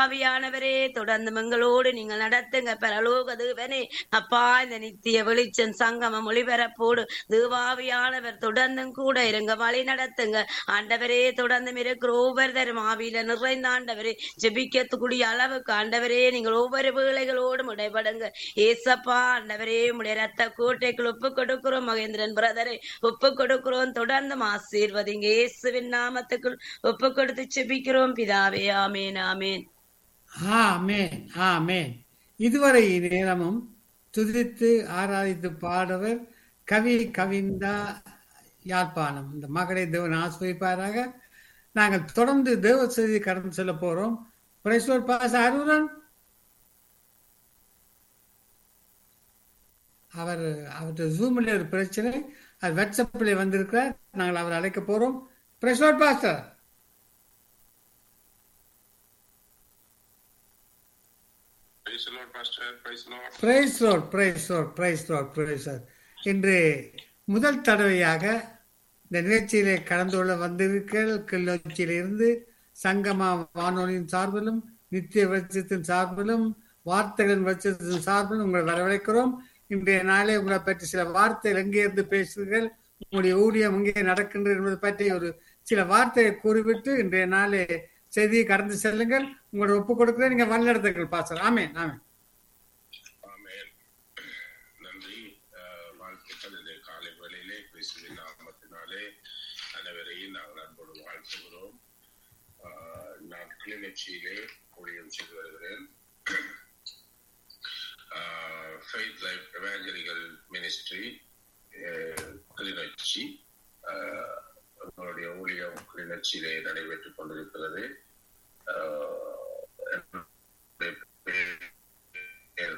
தேவாவியானவரே தொடர்ந்து எங்களோடு நீங்கள் நடத்துங்க பரலோக தேவனே அப்பா இந்த நித்திய வெளிச்சம் சங்கமம் ஒளிபரப்போடு தேவாவியானவர் தொடர்ந்தும் கூட இருங்க வழி நடத்துங்க ஆண்டவரே தொடர்ந்து இருக்கிற ஒவ்வொரு தரும் ஆவியில நிறைந்த ஆண்டவரே ஜெபிக்கக்கூடிய அளவுக்கு ஆண்டவரே நீங்கள் ஒவ்வொரு வேளைகளோடும் இடைபடுங்க ஏசப்பா ஆண்டவரே உடைய ரத்த கோட்டைக்குள் ஒப்பு கொடுக்கிறோம் மகேந்திரன் பிரதரை ஒப்பு கொடுக்கிறோம் தொடர்ந்து ஆசீர்வதிங்க இயேசுவின் நாமத்துக்குள் ஒப்பு கொடுத்து செபிக்கிறோம் பிதாவே ஆமேன் ஆமேன் ஆமேன் ஆமேன் இதுவரை நேரமும் துதித்து ஆராதித்து பாடுவர் கவி கவிந்தா யாழ்ப்பாணம் இந்த மகளை தேவன் ஆசிரியப்பாராக நாங்கள் தொடர்ந்து தேவ செய்தி கடந்து செல்ல போறோம் பிரைஸ்லோர் பாஸ் அருணன் அவர் அவர்கிட்ட ஜூமில் ஒரு பிரச்சனை அது வாட்ஸ்அப்பில் வந்திருக்கிறார் நாங்கள் அவர் அழைக்க போறோம் praise Lord pastor Praise the Lord, Pastor. Praise the Lord. Praise Lord praise Lord praise Lord praise இன்று முதல் தடவையாக இந்த நிகழ்ச்சியிலே கலந்து கொள்ள வந்திருக்கிற கிளர்ச்சியிலிருந்து சங்கமா வானொலியின் சார்பிலும் நித்திய வெளிச்சத்தின் சார்பிலும் வார்த்தைகளின் வெளிச்சத்தின் சார்பிலும் உங்களை வரவழைக்கிறோம் இன்றைய நாளே உங்களை பற்றி சில வார்த்தைகள் எங்கே இருந்து பேசுகிறீர்கள் உங்களுடைய ஊழியம் எங்கே நடக்கின்றது என்பதை பற்றி ஒரு சில வார்த்தையை கூறிவிட்டு இன்றைய நாளே செய்தியை கடந்து செல்லுங்கள் உங்களோட ஒப்பு கொடுக்கிறேன் நீங்க வல்லடத்துக்கள் பாசல் ஆமேன் ஆமேன் ஆமென். நன்றி அஹ், வாழ்த்துக்கள் இந்த காலை வேளையிலே கிறிஸ்துவின் நாமத்தினாலே அனைவரையும் நாங்கள் அன்போடு வாழ்த்துகிறோம் அஹ், நான் கிளிநொச்சியிலே ஊழியம் செய்து வருகிறேன் faith life evangelical ministry Kilinochchi அஹ், எங்களுடைய ஊழியம் கிளிநொச்சியிலே நடைபெற்றுக் கொண்டிருக்கிறது அஹ், என்னுடைய பேர்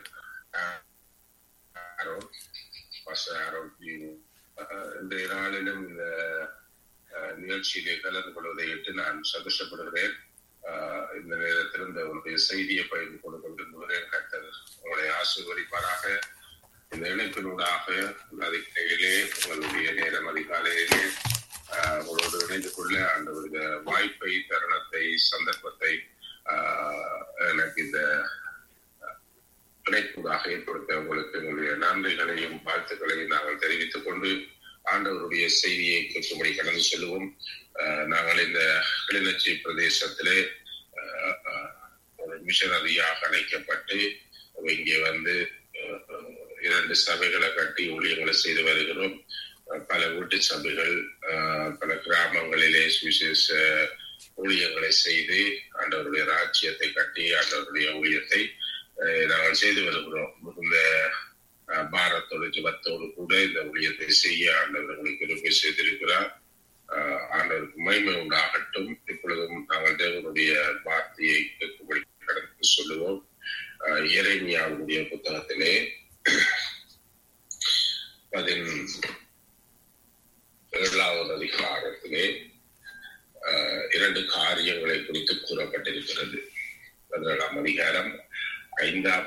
ஆரோன் பாஸ்டர் ஆரோன் பியூ. அஹ், இன்றைய நாளிலும் இந்த அஹ், நிகழ்ச்சியிலே கலந்து கொள்வதையிட்டு நான் சந்தோஷப்படுகிறேன் அஹ், இந்த நேரத்தில் இந்த உங்களுடைய செய்தியை பகிர்ந்து கொண்டு கொண்டிருக்கிறேன் கர்த்தர் உங்களை ஆசீர்வதிப்பாராக இந்த இணைப்பினூடாக அதிகாலையிலே உங்களுடைய நேரம் அதிகாலையிலே அஹ், உங்களோடு இணைந்து கொள்ள அந்த ஒரு வாய்ப்பை தருணத்தை சந்தர்ப்பத்தை அஹ், எனக்கு இந்த இணைப்புடாக ஏற்படுத்த உங்களுக்கு எங்களுடைய நன்றிகளையும் வாழ்த்துக்களையும் நாங்கள் தெரிவித்துக் கொண்டு ஆண்டவருடைய செய்தியை கேட்கும்படி கடந்து செல்வோம் அஹ், நாங்கள் இந்த கிளிநொச்சி பிரதேசத்திலே அஹ், அஹ், ஒரு மிஷனரியாக அழைக்கப்பட்டு இங்கே வந்து அஹ், இரண்டு சபைகளை கட்டி ஊழியங்களை செய்து வருகிறோம் அஹ், பல வீட்டு சபைகள் அஹ், பல கிராமங்களிலே சுவிசேஷ ஊழியங்களை செய்து ஆண்டவருடைய ராஜ்யத்தை கட்டி ஆண்டவருடைய ஊழியத்தை அஹ் நாங்கள் செய்து வருகிறோம் இந்த அஹ், பாரத்தோடு ஜபத்தோடு கூட இந்த ஊழியத்தை செய்ய ஆண்டவர் உங்களுக்கு கிருபை செய்திருக்கிறார் அஹ், ஆண்டவருக்கு மகிமை உண்டாகட்டும் இப்பொழுதும் நாங்கள் தேவனுடைய வார்த்தையை கேட்கும்படி கடந்து சொல்லுவோம் அஹ், எரேமியாவுடைய புத்தகத்திலே பதின் ஏழாவது அதிகாரத்திலே அஹ், இரண்டு காரியங்களை குறித்து கூறப்பட்டிருக்கிறது பதினேழாம் அதிகாரம் ஐந்தாம்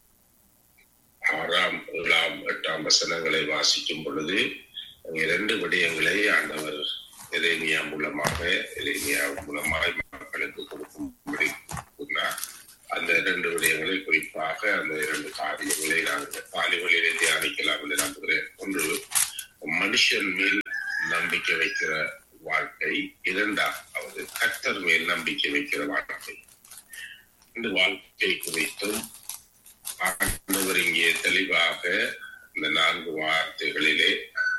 ஆறாம் ஏழாம் எட்டாம் வசனங்களை வாசிக்கும் பொழுது அங்கே இரண்டு விடயங்களை ஆண்டவர் எரேமியா மூலமாக எரேமியா மூலமாக மக்களுக்கு கொடுக்கும்படி கூறினார் அந்த இரண்டு விடயங்களை குறிப்பாக அந்த இரண்டு காரியங்களை நாங்கள் காலிகளிலே தியானிக்கலாம் என்று நம்புகிறேன் ஒன்று மனுஷன் மேல் நம்பிக்கை வைக்கிற வாழ்க்கை இரண்டாவது கர்த்தர் மேல் நம்பிக்கை வைக்கிற வாழ்க்கை இந்த வாழ்க்கை குறித்தும் ஆண்டவர் இங்கே தெளிவாக இந்த நான்கு வார்த்தைகளிலே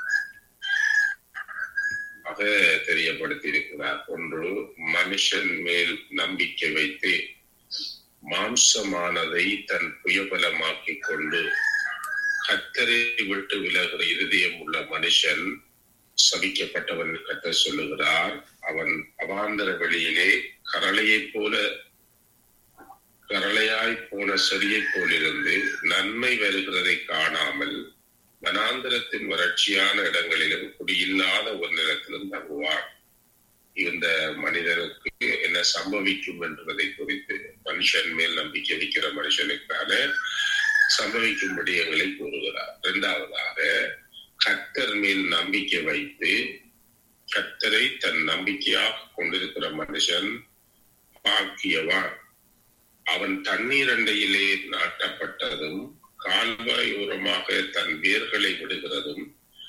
ஆக தெரியப்படுத்தி இருக்கிறார் ஒன்று மனுஷன் மேல் நம்பிக்கை வைத்து மாம்சமானதை தன் புயபலமாக்கிக் கொண்டு கத்தரை விட்டு விலகிற இருதயம் உள்ள மனுஷன் சபிக்கப்பட்டவன் கத்த சொல்லுகிறார் அவன் அவாந்தர வெளியிலே கரளையைப் போல கரளையாய் போன செடியைப் போலிருந்து நன்மை வருகிறதை காணாமல் வனாந்திரத்தின் வறட்சியான இடங்களிலும் குடியில்லாத ஒரு நிலத்திலும் தங்குவார் இந்த மனிதனுக்கு என்ன சம்பவிக்கும் என்பதை குறித்து மனுஷன் மேல் நம்பிக்கை வைக்கிற மனுஷனுக்கான சம்பவிக்கும் விடயங்களை கூறுகிறார் இரண்டாவதாக கத்தர் மேல் நம்பிக்கை வைத்து கத்தரை தன் நம்பிக்கையாக கொண்டிருக்கிற மனுஷன் பாக்கியவான் அவன் தண்ணீர் அண்டையிலே நாட்டப்பட்டதும் கால்வாயோரமாக தன் வேர்களை விடுகிறதும்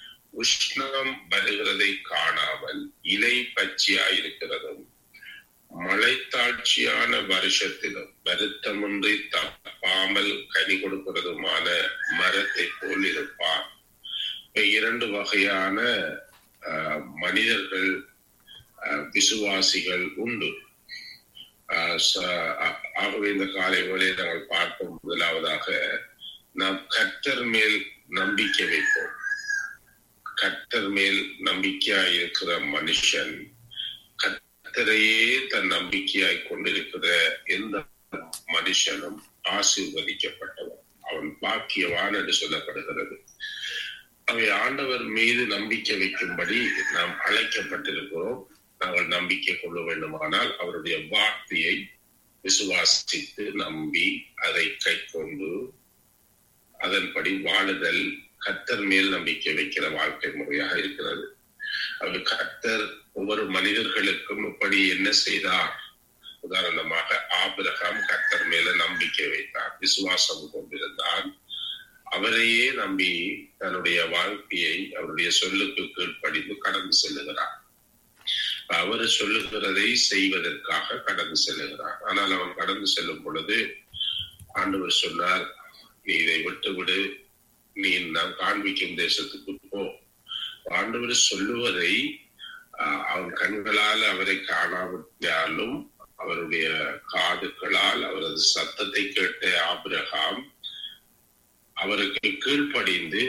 உஷ்ணம் வருகிறதை காணாமல் இலை பச்சையாயிருக்கிறதும் மழைத்தாட்சியான வருஷத்திலும் வருத்தமின்றி தப்பாமல் கனி கொடுக்கிறதுமான மரத்தை போல் இருப்பான் இப்ப இரண்டு வகையான அஹ், மனிதர்கள் அஹ், விசுவாசிகள் உண்டு அஹ், ச- ஆ- ஆகவே இந்த காலை வேளையை நாங்கள் பார்ப்போம் முதலாவதாக நாம் கர்த்தர் மேல் நம்பிக்கை வைப்போம் கர்த்தர் மேல் நம்பிக்கையாய் இருக்கிற மனுஷன் கர்த்தரையே தன் நம்பிக்கையாய் கொண்டிருக்கிற எந்த மனுஷனும் ஆசீர்வதிக்கப்பட்டவன் அவன் பாக்கியவான் என்று சொல்லப்படுகிறது அவை ஆண்டவர் மீது நம்பிக்கை வைக்கும்படி நாம் அழைக்கப்பட்டிருக்கிறோம் நாங்கள் நம்பிக்கை கொள்ள வேண்டுமானால் அவருடைய வார்த்தையை விசுவாசித்து நம்பி அதை கை கொண்டு அதன்படி வாழுதல் கர்த்தர் மேல் நம்பிக்கை வைக்கிற வாழ்க்கை முறையாக இருக்கிறது அவர் கர்த்தர் ஒவ்வொரு மனிதர்களுக்கும் இப்படி என்ன செய்தார் உதாரணமாக ஆபிரகாம் கர்த்தர் மேல நம்பிக்கை வைத்தார் விசுவாசம் கொண்டிருந்தான் அவரையே நம்பி தன்னுடைய வாழ்க்கையை அவருடைய சொல்லுக்கு கீழ்ப்படிந்து கடந்து செல்லுகிறார் அவர் சொல்லுகிறதை செய்வதற்காக கடந்து செல்லுகிறார் ஆனால் அவன் கடந்து செல்லும் பொழுது ஆண்டவர் சொன்னார் நீ இதை விட்டுவிடு நீ நான் காண்பிக்கும் தேசத்துக்கு போ ஆண்டவர் சொல்லுவதை ஆஹ், அவன் கண்களால் அவரை காணாவிட்டாலும் அவருடைய காதுகளால் அவரது சத்தத்தை கேட்ட ஆபிரகாம் அவருக்கு கீழ்ப்படிந்து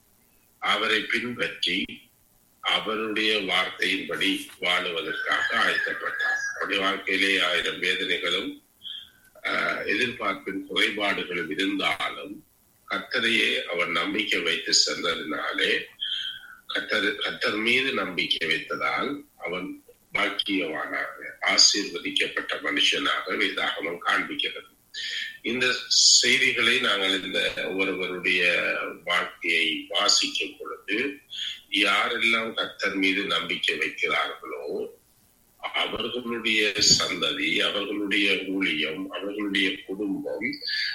அவரை பின்பற்றி அவருடைய வார்த்தையின்படி வாழுவதற்காக ஆயத்தப்பட்டார் அவருடைய வாழ்க்கையிலே ஆயிரம் வேதனைகளும் ஆஹ், எதிர்பார்ப்பின் குறைபாடுகளும் இருந்தாலும் கத்தரையே அவர் நம்பிக்கை வைத்து சென்றதினாலே கத்தர் கத்தர் மீது நம்பிக்கை வைத்ததால் அவன் பாக்கியவானாக ஆசீர்வதிக்கப்பட்ட மனுஷனாக வேதாகமம் காண்பிக்கிறது இந்த செய்திகளை நாங்கள் இந்த ஒவ்வொருவருடைய வாழ்க்கையை வாசிக்கும் பொழுது யாரெல்லாம் கத்தர் மீது நம்பிக்கை வைக்கிறார்களோ அவர்களுடைய சந்ததி அவர்களுடைய ஊழியம் அவர்களுடைய குடும்பம்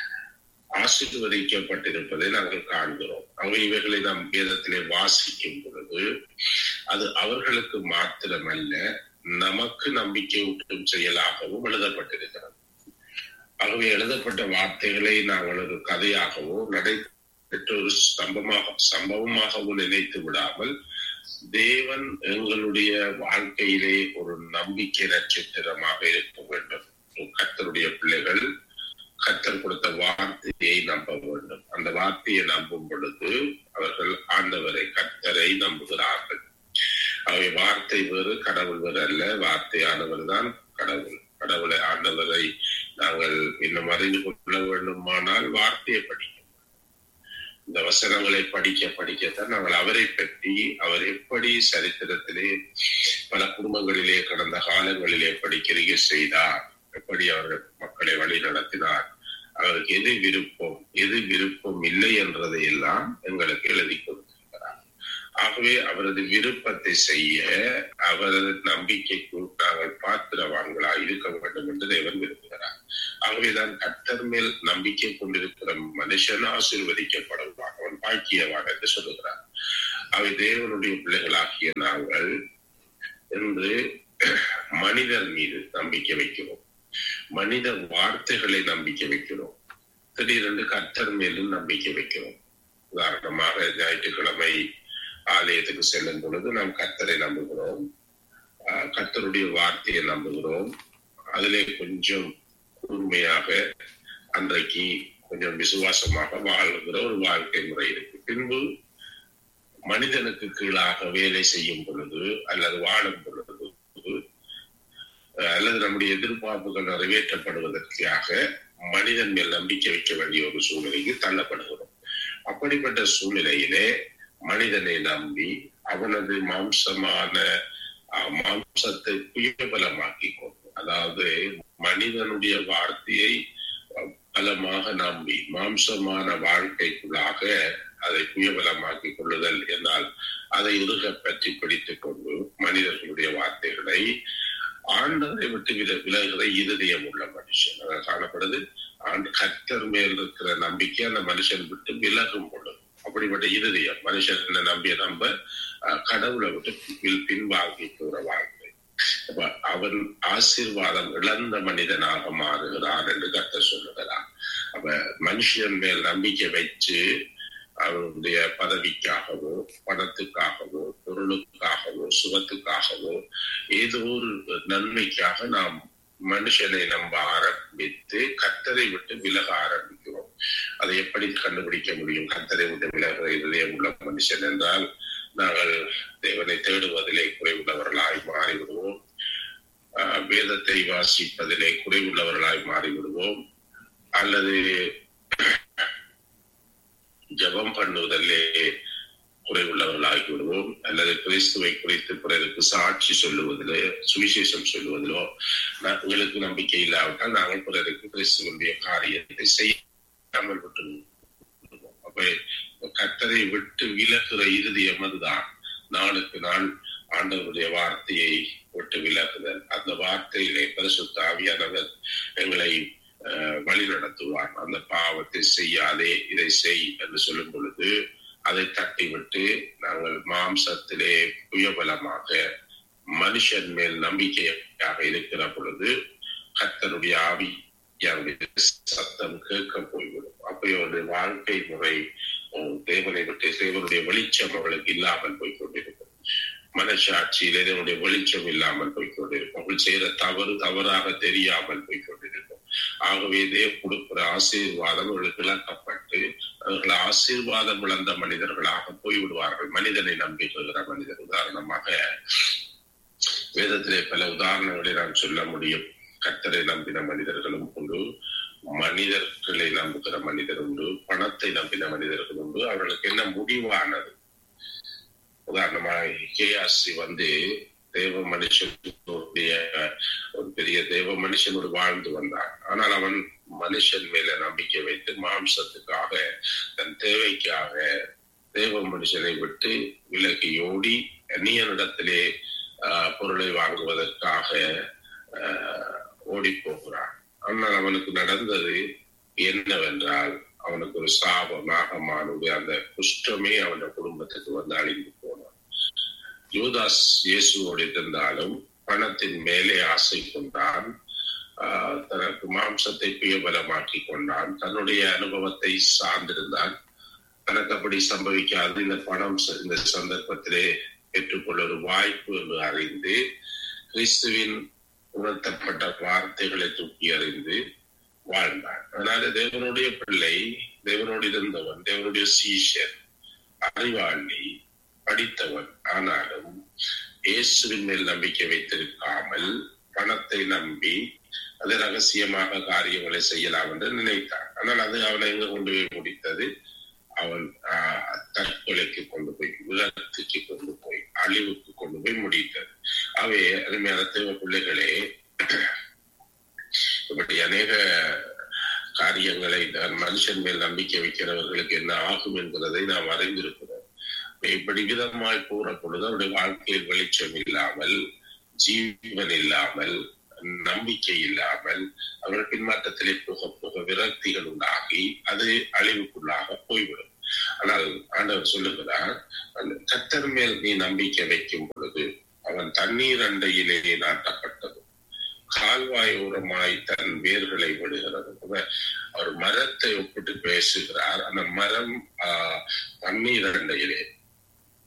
ஆசீர்வதிக்கப்பட்டிருப்பதை நாங்கள் காண்கிறோம் அவை இவைகளை நாம் வேதத்திலே வாசிக்கும் பொழுது அது அவர்களுக்கு மாத்திரமல்ல நமக்கு நம்பிக்கை ஊட்டும் செயலாகவும் எழுதப்பட்டிருக்கிறது ஆகவே எழுதப்பட்ட வார்த்தைகளை நாங்கள் ஒரு கதையாகவோ நடைபெற்ற ஒரு சம்பவமாக சம்பவமாகவோ நினைத்து விடாமல் தேவன் எங்களுடைய வாழ்க்கையிலே ஒரு நம்பிக்கை நட்சத்திரமாக இருக்க வேண்டும் கர்த்தருடைய பிள்ளைகள் கர்த்தர் கொடுத்த வார்த்தையை நம்ப வேண்டும் அந்த வார்த்தையை நம்பும் பொழுது அவர்கள் ஆண்டவரை கர்த்தரை நம்புகிறார்கள் அவை வார்த்தை வேறு கடவுள் வேறு அல்ல வார்த்தையானவர் தான் கடவுள் கடவுளை ஆண்டவரை நாங்கள் இன்னும் அறிந்து கொள்ள வேண்டுமானால் வார்த்தையை படிக்க இந்த வசனங்களை படிக்க படிக்கத்தான் நாங்கள் அவரை பற்றி அவர் எப்படி சரித்திரத்திலே பல குடும்பங்களிலே கடந்த காலங்களிலே படிக்கிறீங்க செய்தார் எப்படி அவர் மக்களை வழி நடத்தினார் அவருக்கு எது விருப்பம் எது விருப்பம் இல்லை என்றதை எல்லாம் எங்களுக்கு எழுதி கொடுத்திருக்கிறார் ஆகவே அவரது விருப்பத்தை செய்ய அவரது நம்பிக்கைக்கு நாங்கள் பாத்திரவான்களா இருக்க வேண்டும் என்று தேவன் விரும்புகிறார் ஆகவேதான் கர்த்தர் மேல் நம்பிக்கை கொண்டிருக்கிற மனுஷன் ஆசீர்வதிக்கப்படுவான் அவன் பாக்கியவான் என்று சொல்லுகிறார் அவை தேவனுடைய பிள்ளைகளாகிய நாங்கள் என்று மனிதர் மீது நம்பிக்கை வைக்கிறோம் மனித வார்த்தைகளை நம்பிக்கை வைக்கிறோம் திடீரென்று கர்த்தர் மேலும் நம்பிக்கை வைக்கிறோம் உதாரணமாக ஞாயிற்றுக்கிழமை ஆலயத்துக்கு செல்லும் பொழுது நாம் கர்த்தரை நம்புகிறோம் ஆஹ் கர்த்தருடைய வார்த்தையை நம்புகிறோம் அதிலே கொஞ்சம் கூர்மையாக அன்றைக்கு கொஞ்சம் விசுவாசமாக வாழ்கிற ஒரு வாழ்க்கை முறை இருக்கு பின்பு மனிதனுக்கு கீழாக வேலை செய்யும் பொழுது அல்லது வாழும் பொழுது அல்லது நம்முடைய எதிர்பார்ப்புகள் நிறைவேற்றப்படுவதற்காக மனிதன் மேல் நம்பிக்கை வைக்க வேண்டிய ஒரு சூழ்நிலைக்கு தள்ளப்படுகிறோம் அப்படிப்பட்ட சூழ்நிலையிலே மனிதனை நம்பி அவனது மாம்சமான அஹ், மாம்சத்தை புயபலமாக்கி கொண்டு அதாவது மனிதனுடைய வார்த்தையை அஹ், பலமாக நம்பி மாம்சமான வாழ்க்கைக்குள்ளாக அதை புயபலமாக்கி கொள்ளுதல் என்றால் அதை இறுக பற்றி பிடித்துக் கொண்டு மனிதர்களுடைய வார்த்தைகளை ஆண்டவரை விட்டு வில விலகுகிற இருதயம் உள்ள மனுஷன் அதான் காணப்படுது ஆண்டு கர்த்தர் மேல் இருக்கிற நம்பிக்கை அந்த மனுஷன் விட்டு விலகும் பொழுது அப்படிப்பட்ட இருதயம் மனுஷன் நம்பிய நம்ப அஹ், கடவுளை விட்டு பின் பின்வாங்கி போற வாழ்க்கை அப்ப அவன் ஆசீர்வாதம் இழந்த மனிதனாக மாறுகிறான் என்று கர்த்தர் சொல்லுகிறான் அப்ப மனுஷன் மேல் நம்பிக்கை வச்சு அவனுடைய பதவிக்காகவோ பணத்துக்காகவோ பொருளுக்காகவோ சுகத்துக்காகவோ ஏதோ ஒரு நன்மைக்காக நாம் மனுஷனை நம்ப ஆரம்பித்து கத்தரை விட்டு விலக ஆரம்பிக்கிறோம் அதை எப்படி கண்டுபிடிக்க முடியும் கத்தரை விட்டு விலக இதயம் உள்ள மனுஷன் என்றால் நாங்கள் தேவனை தேடுவதிலே குறைவுள்ளவர்களாய் மாறிவிடுவோம் ஆஹ் வேதத்தை வாசிப்பதிலே குறைவுள்ளவர்களாய் மாறிவிடுவோம் அல்லது ஜெபம் பண்ணுவதிலே குறைவுள்ளவர்களாகி விடுவோம் அல்லது கிறிஸ்துவை குறித்து பிறருக்கு சாட்சி சொல்லுவதிலோ சுவிசேஷம் சொல்லுவதிலோ நா- உங்களுக்கு நம்பிக்கை இல்லாவிட்டால் நாங்கள் பிறருக்கு கிறிஸ்துவனுடைய காரியத்தை செய்யாமல் விட்டு விடுவோம். அப்ப கத்தரை விட்டு விலகுற இருதயம் அதுதான் நாளுக்கு நாள் ஆண்டவருடைய வார்த்தையை விட்டு விலகுதல் அந்த வார்த்தையிலே பரிசுத்த ஆவியானவர் எங்களை அஹ், வழி நடத்துவார் அந்த பாவத்தை செய்யாதே இதை செய் என்று சொல்லும் பொழுது அதை தட்டிவிட்டு நாங்கள் மாம்சத்திலே புயபலமாக மனுஷன் மேல் நம்பிக்கையாக இருக்கிற பொழுது கர்த்தருடைய ஆவி சத்தம் கேட்க போய்விடும் அப்பையோட வாழ்க்கை முறை உம், தேவனை விட்டு தேவனுடைய வெளிச்சம் அவர்களுக்கு இல்லாமல் போய் கொண்டிருக்கும் மனசாட்சியில் இதனுடைய வெளிச்சம் இல்லாமல் போய் கொண்டிருக்கும் அவர்கள் செய்த தவறு தவறாக தெரியாமல் போய் கொண்டிருக்கும் ஆகவே தேவ கொடுக்கிற ஆசீர்வாதம் அவர்களுக்கு இழக்கப்பட்டு அவர்கள் ஆசீர்வாதம் இழந்த மனிதர்களாக போய்விடுவார்கள் மனிதனை நம்பிக்கைகிற மனிதர் உதாரணமாக வேதத்திலே பல உதாரணங்களை நாம் சொல்ல முடியும் கர்த்தரை நம்பின மனிதர்களும் உண்டு மனிதர்களை நம்புகிற மனிதர் உண்டு பணத்தை நம்பின மனிதர்கள் உண்டு அவர்களுக்கு என்ன முடிவானது உதாரணமாக கேஆர்சி வந்து தேவ மனுஷனுடைய ஒரு பெரிய தேவ மனுஷனோடு வாழ்ந்து வந்தான் ஆனால் அவன் மனுஷன் மேல நம்பிக்கை வைத்து மாம்சத்துக்காக தன் தேவைக்காக தேவ மனுஷனை விட்டு விலகி ஓடி அந்நியனிடத்திலே ஆஹ், பொருளை வாங்குவதற்காக ஆஹ், ஓடி போகிறான் ஆனால் அவனுக்கு நடந்தது என்னவென்றால் அவனுக்கு ஒரு சாபம் நாகமானுடைய அந்த குஷ்டமே அவன் குடும்பத்துக்கு வந்து அழிந்து போனான் யூதாஸ் இயேசுவோடு இருந்தாலும் பணத்தின் மேலே ஆசை கொண்டான் ஆஹ், தனக்கு மாம்சத்தை புயபலமாக்கி கொண்டான் தன்னுடைய அனுபவத்தை சார்ந்திருந்தான் தனக்கு அப்படி சம்பவிக்காது இந்த பணம் ச- இந்த சந்தர்ப்பத்திலே பெற்றுக்கொள்ள ஒரு வாய்ப்பு என்று அறிந்து கிறிஸ்துவின் உணர்த்தப்பட்ட வார்த்தைகளை தூக்கி அறிந்து வாழ்ந்தான் அதனால தேவனுடைய பிள்ளை தேவனோடு இருந்தவன் தேவனுடைய சீஷன் அறிவாளி படித்தவன் ஆனாலும் இயேசுவின் மேல் நம்பிக்கை வைத்திருக்காமல் பணத்தை நம்பி அது ரகசியமாக காரியங்களை செய்யலாம் என்று நினைத்தான் ஆனால் அது அவனை எங்க கொண்டு போய் முடித்தது அவன் ஆஹ், தற்கொலைக்கு கொண்டு போய் விலத்துக்கு கொண்டு போய் அழிவுக்கு கொண்டு போய் முடித்தது அவை அருமையான தேவ பிள்ளைகளே இப்படி அநேக காரியங்களை நான் மனுஷன் மேல் நம்பிக்கை வைக்கிறவர்களுக்கு என்ன ஆகும் என்கிறதை நாம் அறிந்திருக்கிறோம் இப்படி விதமாய் கூற பொழுது அவருடைய வாழ்க்கையில் வெளிச்சம் இல்லாமல் ஜீவன் இல்லாமல் நம்பிக்கை இல்லாமல் அவர்கள் பின்மாற்றத்திலே போக போக விரக்திகள் உண்டாகி அது அழிவுக்குள்ளாக போய்விடும் ஆனால் ஆண்டவர் சொல்லுகிறார் அந்த கத்தர் மேல் நீ நம்பிக்கை வைக்கும் பொழுது அவன் தண்ணீர் அண்டையிலே நாட்டப்பட்டது கால்வாய் ஓரமாய் தன் வேர்களை விடுகிறது அவர் அவர் மரத்தை ஒப்பிட்டு பேசுகிறார் அந்த மரம் ஆஹ், தண்ணீர் அண்டையிலே